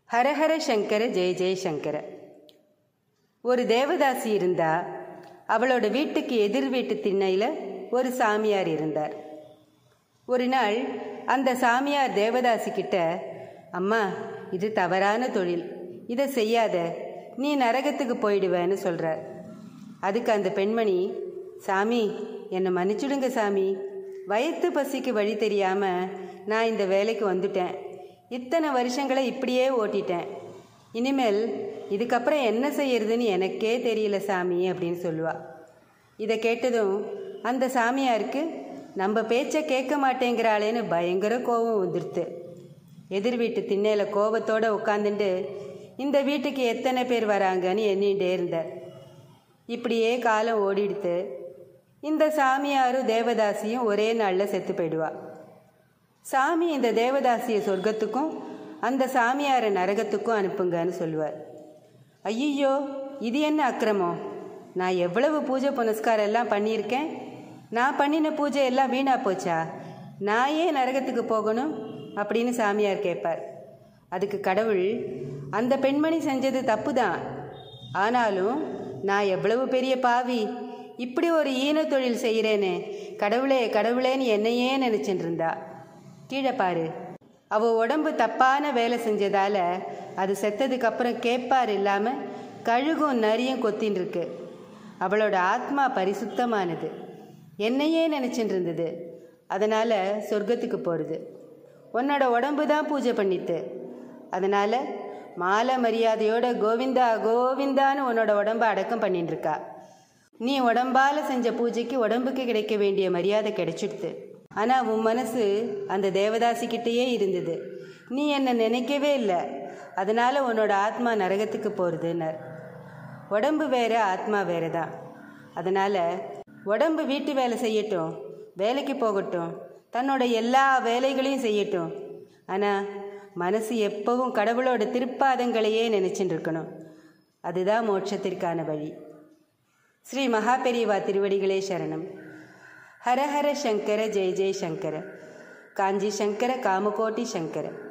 ஹரஹர சங்கர ஜெய ஜெய சங்கர ஒரு தேவதாசி இருந்தா அவளோட வீட்டுக்கு எதிர் வீட்டு திண்ணையில் ஒரு சாமியார் இருந்தார் ஒரு நாள் அந்த சாமியார் தேவதாசி கிட்ட அம்மா இது தவறான தொழில் இதை செய்யாத நீ நரகத்துக்கு போயிடுவேன்னு சொல்கிறார் அதுக்கு அந்த பெண்மணி சாமி என்னை மன்னிச்சுடுங்க சாமி வயிற்று பசிக்கு வழி தெரியாமல் நான் இந்த வேலைக்கு வந்துட்டேன் இத்தனை வருஷங்களை இப்படியே ஓட்டிட்டேன் இனிமேல் இதுக்கப்புறம் என்ன செய்யறதுன்னு எனக்கே தெரியல சாமி அப்படின்னு சொல்லுவா இதை கேட்டதும் அந்த சாமியாருக்கு நம்ம பேச்சை கேட்க மாட்டேங்கிறாளேன்னு பயங்கர கோபம் வந்துடுத்து எதிர் வீட்டு திண்ணையில் கோபத்தோடு உட்காந்துட்டு இந்த வீட்டுக்கு எத்தனை பேர் வராங்கன்னு எண்ணிகிட்டே இருந்தார் இப்படியே காலம் ஓடிடுத்து இந்த சாமியாரும் தேவதாசியும் ஒரே நாளில் செத்து போயிடுவா சாமி இந்த தேவதாசியை சொர்க்கத்துக்கும் அந்த சாமியாரை நரகத்துக்கும் அனுப்புங்கன்னு சொல்லுவார் ஐயோ இது என்ன அக்கிரமம் நான் எவ்வளவு பூஜை புனஸ்காரம் எல்லாம் பண்ணியிருக்கேன் நான் பண்ணின பூஜை எல்லாம் வீணா போச்சா நான் ஏன் நரகத்துக்கு போகணும் அப்படின்னு சாமியார் கேட்பார் அதுக்கு கடவுள் அந்த பெண்மணி செஞ்சது தப்பு தான் ஆனாலும் நான் எவ்வளவு பெரிய பாவி இப்படி ஒரு ஈன தொழில் செய்கிறேனே கடவுளே கடவுளேன்னு என்னையே நினச்சிட்டு இருந்தா கீழே பாரு அவ உடம்பு தப்பான வேலை செஞ்சதால அது செத்ததுக்கு அப்புறம் கேட்பார் இல்லாமல் கழுகும் நரியும் கொத்தின்னு இருக்கு அவளோட ஆத்மா பரிசுத்தமானது என்னையே நினச்சிட்டு இருந்தது அதனால் சொர்க்கத்துக்கு போகிறது உன்னோட உடம்பு தான் பூஜை பண்ணித்து அதனால் மாலை மரியாதையோட கோவிந்தா கோவிந்தான்னு உன்னோட உடம்ப அடக்கம் பண்ணிட்டு இருக்கா நீ உடம்பால் செஞ்ச பூஜைக்கு உடம்புக்கு கிடைக்க வேண்டிய மரியாதை கிடைச்சிடுது ஆனால் உன் மனசு அந்த தேவதாசிக்கிட்டேயே இருந்தது நீ என்னை நினைக்கவே இல்லை அதனால் உன்னோட ஆத்மா நரகத்துக்கு போகிறதுன்னார் உடம்பு வேற ஆத்மா வேற தான் அதனால் உடம்பு வீட்டு வேலை செய்யட்டும் வேலைக்கு போகட்டும் தன்னோட எல்லா வேலைகளையும் செய்யட்டும் ஆனால் மனசு எப்பவும் கடவுளோட திருப்பாதங்களையே நினச்சிட்டு இருக்கணும் அதுதான் மோட்சத்திற்கான வழி ஸ்ரீ மகாபெரிவா திருவடிகளே சரணம் ஹரஹர சங்கர ஜெய ஜெய சங்கர காஞ்சி சங்கர காமகோட்டி சங்கர